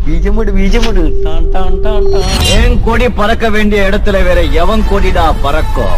பீஜமுடு பீஜமுடு don don don don என் கொடி பறக்க வேண்டிய இடத்துல வேற எவன் கொடிடா பறக்கும்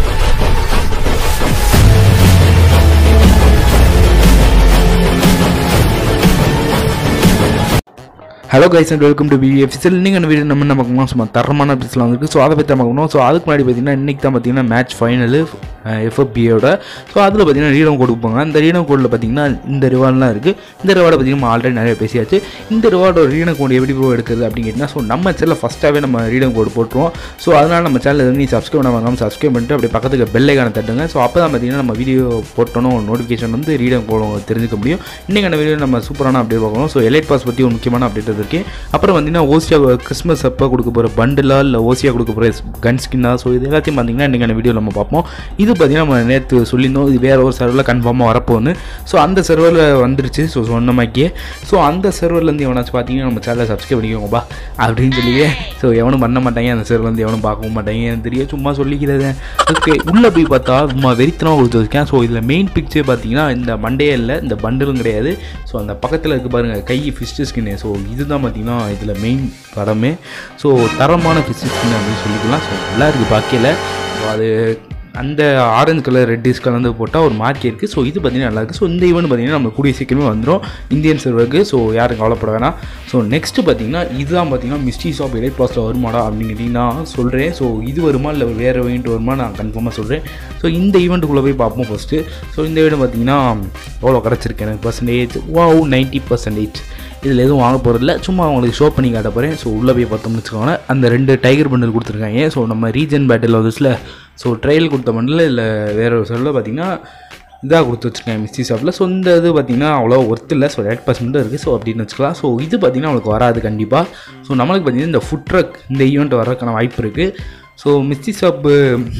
hello guys and welcome to பிஎஃப்சில் நீங்கள் வீடியோ நம்ம என்ன பார்க்கணும் சும்மா தரமான பிளேஸ்லாம் வந்துருக்கு ஸோ அதை பற்றி தான் பார்க்கணும் ஸோ அதுக்கு முன்னாடி பார்த்தீங்கன்னா இன்றைக்கி தான் பார்த்தீங்கன்னா மேட்ச் ஃபைனலு எஃப்எஃபியோட ஸோ அதில் பார்த்தீங்கன்னா ரீடம் கோடு போங்க இந்த ரீடம் கோடில் பார்த்தீங்கன்னா இந்த ரிவார்ட்லாம் இருக்குது இந்த ரிவார்டை பார்த்தீங்கன்னா நம்ம ஆல்ரெடி நிறைய பேசியாச்சு இந்த ரிவார்டோட ரீடம் கோடு எப்படி ப்ரோ எடுக்கிறது அப்படின்னு கேட்டிங்கன்னா ஸோ நம்ம சேனலில் ஃபஸ்ட்டாகவே நம்ம ரீடம் கோடு போட்டுருவோம் ஸோ அதனால் நம்ம சேனல் எதுவும் நீ சப்ஸ்கிரைப் பண்ண வாங்காமல் சப்ஸ்கிரைப் பண்ணிட்டு அப்படியே பக்கத்துக்கு பெல்லைக்கான தட்டுங்க ஸோ அப்போ தான் பார்த்தீங்கன்னா நம்ம வீடியோ போட்டோன்னு நோட்டிஃபிகேஷன் வந்து ரீடம் கோடு தெரிஞ்சுக்க முடியும் இன்றைக்கான வீடியோ நம்ம சூப்பரான அப்டேட் பார்க்கணும் ஸோ எலைட் பாஸ் பற்றி ஒரு முக்கியமான அப்டேட் இருக்கு அப்புறம் பார்த்தீங்கன்னா ஓசியா கிறிஸ்மஸ் அப்போ கொடுக்க போகிற பண்டிலா இல்லை ஓசியா கொடுக்க போகிற கன் ஸ்கின்னா ஸோ இது எல்லாத்தையும் பார்த்தீங்கன்னா இன்றைக்கான வீடியோ நம்ம பார்ப்போம் இது பார்த்தீங்கன்னா நம்ம நேற்று சொல்லியிருந்தோம் இது வேறு ஒரு சர்வரில் கன்ஃபார்மாக வரப்போகுது ஸோ அந்த சர்வரில் வந்துருச்சு ஸோ சொன்ன மாதிரியே ஸோ அந்த சர்வர்லேருந்து எவனாச்சும் பார்த்தீங்கன்னா நம்ம சேனலை சப்ஸ்கிரைப் பண்ணிக்கோங்கப்பா அப்படின்னு சொல்லியே ஸோ எவனும் பண்ண மாட்டாங்க அந்த சர்வர்லேருந்து எவனும் பார்க்கவும் மாட்டாங்க எனக்கு தெரியும் சும்மா சொல்லிக்கிறத ஓகே உள்ளே போய் பார்த்தா சும்மா வெறித்தனமாக கொடுத்து வச்சிருக்கேன் ஸோ இதில் மெயின் பிக்சர் பார்த்தீங்கன்னா இந்த மண்டே இல்லை இந்த பண்டலும் கிடையாது ஸோ அந்த பக்கத்தில் இருக்கு பாருங்கள் கை ஃபிஸ்ட் ஸ்கின்னு ஸோ இதுதான் பார்த்தீங்கன்னா இதில் மெயின் படமே ஸோ தரமான ஃபிஸ்ட் ஸ்கின் அப்படின்னு சொல்லிக்கலாம் ஸோ நல்லா இருக்குது பார்க்கல ஸோ அது அந்த ஆரஞ்சு கலர் ரெட்டிஸ் கலந்து போட்டால் ஒரு மார்க் இருக்குது ஸோ இது பார்த்தீங்கன்னா நல்லா இருக்குது ஸோ இந்த ஈவெண்ட் பார்த்தீங்கன்னா நம்ம கூடிய சீக்கிரமே வந்துடும் இந்தியன் சர்வருக்கு ஸோ யாரும் கவலைப்பட வேணாம் ஸோ நெக்ஸ்ட்டு பார்த்தீங்கன்னா இதுதான் பார்த்தீங்கன்னா மிஸ்டீஸ் ஆஃப் எலைட் பாஸ்ட்டில் வருமாடா அப்படின்னு கேட்டிங்கன்னா சொல்கிறேன் ஸோ இது வருமா இல்லை வேறு ஈவெண்ட் வருமா நான் கன்ஃபார்மாக சொல்கிறேன் ஸோ இந்த ஈவெண்ட்டுக்குள்ளே போய் பார்ப்போம் ஃபஸ்ட்டு ஸோ இந்த ஈவெண்ட் பார்த்தீங்கன்னா எவ்வளோ கிடச்சிருக்கு எனக்கு பர்சன்டேஜ் வாவ் நைன்ட்டி பர்சன்டேஜ் இதில் எதுவும் வாங்க போகிறதில்ல சும்மா அவங்களுக்கு ஷோ பண்ணி காட்ட போகிறேன் ஸோ உள்ளே போய் பார்த்தோம்னு வச்சுக்கோங்க அந்த ரெண்டு டைகர் பண்டில் கொடுத்துருக்காங்க ஸோ நம்ம ரீஜன் பேட்டில் வந்துச்சுல ஸோ ட்ரையல் கொடுத்த பண்டில் இல்லை வேற ஒரு சொல்ல பார்த்தீங்கன்னா இதாக கொடுத்து வச்சுருக்கேன் மிஸ்டி ஷாப்பில் ஸோ இந்த இது பார்த்தீங்கன்னா அவ்வளோ ஒர்த் இல்லை ஸோ எயிட் பர்சன்ட் தான் இருக்குது ஸோ அப்படின்னு வச்சுக்கலாம் ஸோ இது பார்த்தீங்கன்னா அவங்களுக்கு வராது கண்டிப்பாக ஸோ நம்மளுக்கு பார்த்தீங்கன்னா இந்த ஃபுட் ட்ரக் இந்த ஈவெண்ட் வரதுக்கான வாய்ப்பு இருக்குது ஸோ மிஸ்டி ஷாப்பு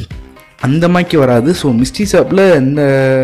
அந்த மாதிரிக்கு வராது ஸோ மிஸ்டி ஷாப்பில் இந்த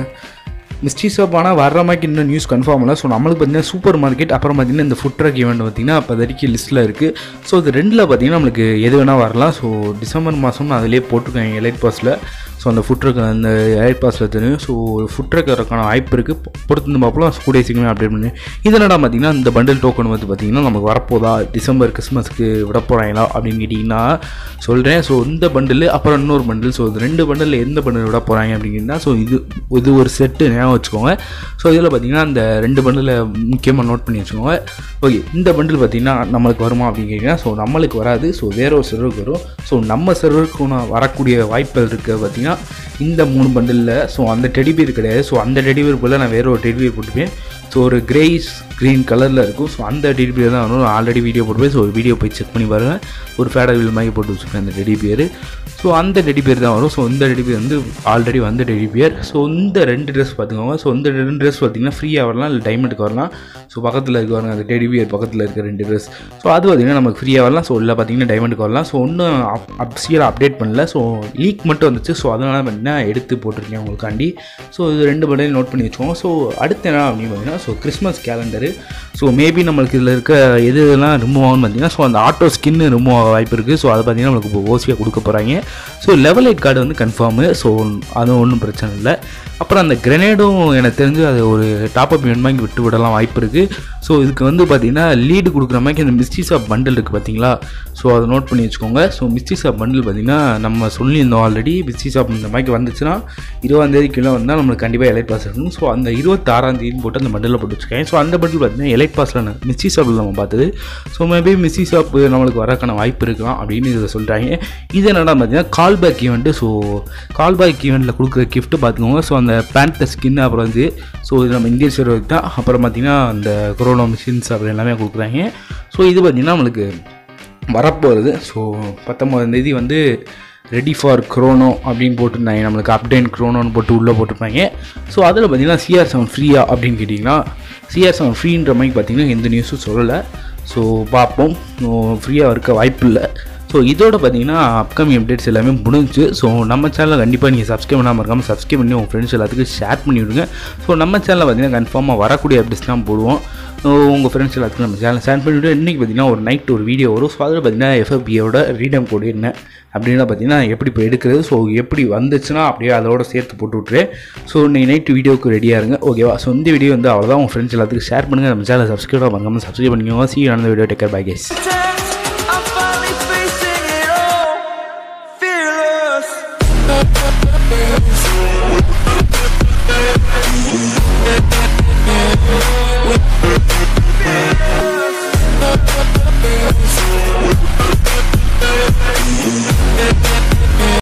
மிஸ்டி ஷாப் ஆனால் வர்ற மாதிரி இன்னும் நியூஸ் கன்ஃபார்ம் இல்லை ஸோ நம்மளுக்கு பார்த்தீங்கன்னா சூப்பர் மார்க்கெட் அப்புறம் பார்த்தீங்கன்னா இந்த ஃபுட் ட்ரக் ஈவெண்ட் பார்த்தீங்கன்னா அப்போதைக்கு லிஸ்ட்டில் இருக்குது ஸோ இது ரெண்டில் பார்த்தீங்கன்னா நம்மளுக்கு எது வேணால் வரலாம் ஸோ டிசம்பர் மாதம் அதிலே போட்டிருக்கேன் எலைட் பாஸில் ஸோ அந்த ஃபுட் ட்ரக் அந்த எலைட் பாஸில் தெரியும் ஸோ ஃபுட் ட்ரக் வரக்கான வாய்ப்பு இருக்குது பொறுத்து பார்ப்போம் கூடிய சீக்கிரமே அப்டேட் பண்ணி இதனடா பார்த்தீங்கன்னா இந்த பண்டில் டோக்கன் வந்து பார்த்தீங்கன்னா நமக்கு வரப்போதா டிசம்பர் கிறிஸ்மஸ்க்கு விட போகிறாங்களா அப்படின்னு கேட்டிங்கன்னா சொல்கிறேன் ஸோ இந்த பண்டில் அப்புறம் இன்னொரு பண்டில் ஸோ இது ரெண்டு பண்டில் எந்த பண்டில் விட போகிறாங்க அப்படிங்கன்னா ஸோ இது இது ஒரு செட்டு ஞாபகம் வச்சுக்கோங்க ஸோ இதில் பார்த்தீங்கன்னா அந்த ரெண்டு பண்டில் முக்கியமாக நோட் பண்ணி வச்சுக்கோங்க ஓகே இந்த பண்டில் பார்த்தீங்கன்னா நம்மளுக்கு வருமா அப்படின்னு கேட்டிங்கன்னா ஸோ நம்மளுக்கு வராது ஸோ வேற ஒரு சர்வருக்கு வரும் ஸோ நம்ம சர்வருக்கு வரக்கூடிய வாய்ப்புகள் இருக்குது பார்த்தீங்கன்னா இந்த மூணு பண்டிலில் ஸோ அந்த டெடிபியர் கிடையாது ஸோ அந்த டெடிபியர் போல் நான் வேற ஒரு டெடிபியர் போட்டுப்பேன் ஸோ ஒரு கிரேஸ் க்ரீன் கலரில் இருக்கும் ஸோ அந்த டெடிபியர் தான் வரும் ஆல்ரெடி வீடியோ போட்டுப்பேன் ஸோ வீடியோ போய் செக் பண்ணி பாருங்கள் ஒரு ஃபேடர் வில் மாதிரி போட்டு வச்சுருப்பேன் அந்த டெடிபியர் ஸோ அந்த டெடிபியர் தான் வரும் ஸோ இந்த டெடிபியர் வந்து ஆல்ரெடி வந்த டெடிபியர் ஸோ இந்த ரெண்டு ட்ரெஸ் பார்த்துக்கோங்க ஸோ இந்த ரெண்டு ட்ரெஸ் பார்த்தீங்கன்னா ஃப்ரீயாக வரலாம் இல்லை டைமண்டுக்கு வரலாம் ஸோ பக்கத்தில் இருக்க வரலாம் அந்த டெடிபியர் பக்கத்தில் இருக்க ரெண்டு ட்ரெஸ் ஸோ அது பார்த்தீங்கன்னா நமக்கு ஃப்ரீயாக வரலாம் ஸோ இல்லை பார்த்தீங்கன்னா டைமண்டுக்கு வரலாம் ஸோ ஒன்றும் அப்சியலாக அப்டேட் பண்ணல ஸோ லீக் மட்டும் வந்துச்சு ஸோ அதனால் பார்த்தீங்கன்னா எடுத்து போட்டிருக்கேன் உங்களுக்காண்டி ஸோ இது ரெண்டு படையும் நோட் பண்ணி வச்சுக்கோங்க ஸோ அடுத்து என்ன அப்படின்னு பார்த்தீங்கன்னா so Christmas calendar so maybe நம்மளுக்கு இதில் இருக்க எது எதுலாம் ரிமூவ் ஆகும்னு பார்த்தீங்கன்னா ஸோ அந்த ஆட்டோ ஸ்கின்னு ரிமூவ் ஆக வாய்ப்பு இருக்குது ஸோ அதை பார்த்தீங்கன்னா நம்மளுக்கு இப்போ ஓசியாக கொடுக்க போகிறாங்க ஸோ லெவல் எயிட் கார்டு வந்து கன்ஃபார்மு ஸோ அதுவும் ஒன்றும் பிரச்சனை இல்லை அப்புறம் அந்த கிரனேடும் எனக்கு தெரிஞ்சு அது ஒரு டாப் அப் வாங்கி விட்டு விடலாம் வாய்ப்பு இருக்குது ஸோ இதுக்கு வந்து பார்த்தீங்கன்னா லீடு கொடுக்குற மாதிரி அந்த மிஸ்டிஸ் ஆஃப் பண்டில் இருக்குது பார்த்தீங்களா ஸோ அதை நோட் பண்ணி வச்சுக்கோங்க ஸோ மிஸ்டிஸ் ஆஃப் பண்டில் பார்த்தீங்கன்னா நம்ம சொல்லியிருந்தோம் ஆல்ரெடி மிஸ்டிஸ் ஆஃப் இந்த மாதிரி வந்துச்சுன்னா இருபதாம் தேதிக்குள்ளே வந்தால் நம்மளுக்கு கண்டிப்பாக எலைட் பாஸ் இருக்கணும் ஸோ அந்த இருபத்தாறாம் தேதி போட்டு அந்த பண்டில் போட்டு வச்சுருக்கேன் ஸோ அந்த பண்டில் பார்த்தீங்கன்னா எலைட் பாஸில் மிஸ்டி ஷாப்பில் நம்ம பார்த்தது ஸோ மேபி மிஸ்டி ஷாப் நம்மளுக்கு வரக்கான வாய்ப்பு இருக்கலாம் அப்படின்னு இதை சொல்கிறாங்க இது என்னடா பார்த்தீங்கன்னா call back event so call back ஈவெண்ட்டில் கொடுக்குற கிஃப்ட்டு பார்த்துக்கோங்க ஸோ அந்த பேண்ட் ஸ்கின் அப்புறம் வந்து ஸோ இது நம்ம இந்தியன் சர்வருக்கு தான் அப்புறம் பார்த்தீங்கன்னா அந்த கொரோனா மிஷின்ஸ் அப்புறம் எல்லாமே கொடுக்குறாங்க ஸோ இது பார்த்திங்கன்னா நம்மளுக்கு வரப்போகிறது ஸோ பத்தொம்பதாம் தேதி வந்து ரெடி ஃபார் க்ரோனோ அப்படின்னு போட்டிருந்தாங்க நம்மளுக்கு அப்டேன் க்ரோனோன்னு போட்டு உள்ளே போட்டிருப்பாங்க ஸோ அதில் பார்த்தீங்கன்னா சிஆர் செவன் ஃப்ரீயா அப்படின்னு கேட்டிங்கன்னா சிஆர் செவன் ஃப்ரீன்ற மாதிரி பார்த்தீங்கன்னா எந்த நியூஸும் சொல்லலை ஸோ பார்ப்போம் ஃப்ரீயாக இருக்க வாய்ப்பு இல்லை ஸோ இதோட பார்த்தீங்கன்னா அப்கமிங் அப்டேட்ஸ் எல்லாமே முடிஞ்சு ஸோ நம்ம சேனலில் கண்டிப்பாக நீங்கள் சப்ஸ்கிரைப் பண்ணாமல் இருக்காமல் சப்ஸ்கிரைப் பண்ணி உங்கள் ஃப்ரெண்ட்ஸ் எல்லாத்துக்கும் ஷேர் பண்ணி விடுங்க ஸோ நம்ம சேனலில் பார்த்தீங்கன்னா கன்ஃபார்மாக வரக்கூடிய அப்டேட்ஸ் தான் போடுவோம் உங்கள் ஃப்ரெண்ட்ஸ் எல்லாத்துக்கும் நம்ம சேனல் ஷேர் பண்ணிவிட்டு இன்றைக்கி பார்த்தீங்கன்னா ஒரு நைட் ஒரு வீடியோ வரும் ஸோ அதில் பார்த்தீங்கன்னா எஃப்எஃபியோட ரீடம் கோடு என்ன அப்படின்னா பார்த்தீங்கன்னா எப்படி இப்போ எடுக்கிறது ஸோ எப்படி வந்துச்சுன்னா அப்படியே அதோட சேர்த்து போட்டு விட்ரு ஸோ இன்றைக்கி நைட் வீடியோக்கு ரெடியாக இருங்க ஓகேவா ஸோ இந்த வீடியோ வந்து அவ்வளோதான் உங்கள் ஃப்ரெண்ட்ஸ் எல்லாத்துக்கும் ஷேர் பண்ணுங்கள் நம்ம சேனல் சப்ஸ்கிரைப் பண்ணுங்கள் சப்ஸ்கிரைப் பண்ணிக்கோங்க சி அந்த video take care bye guys Turn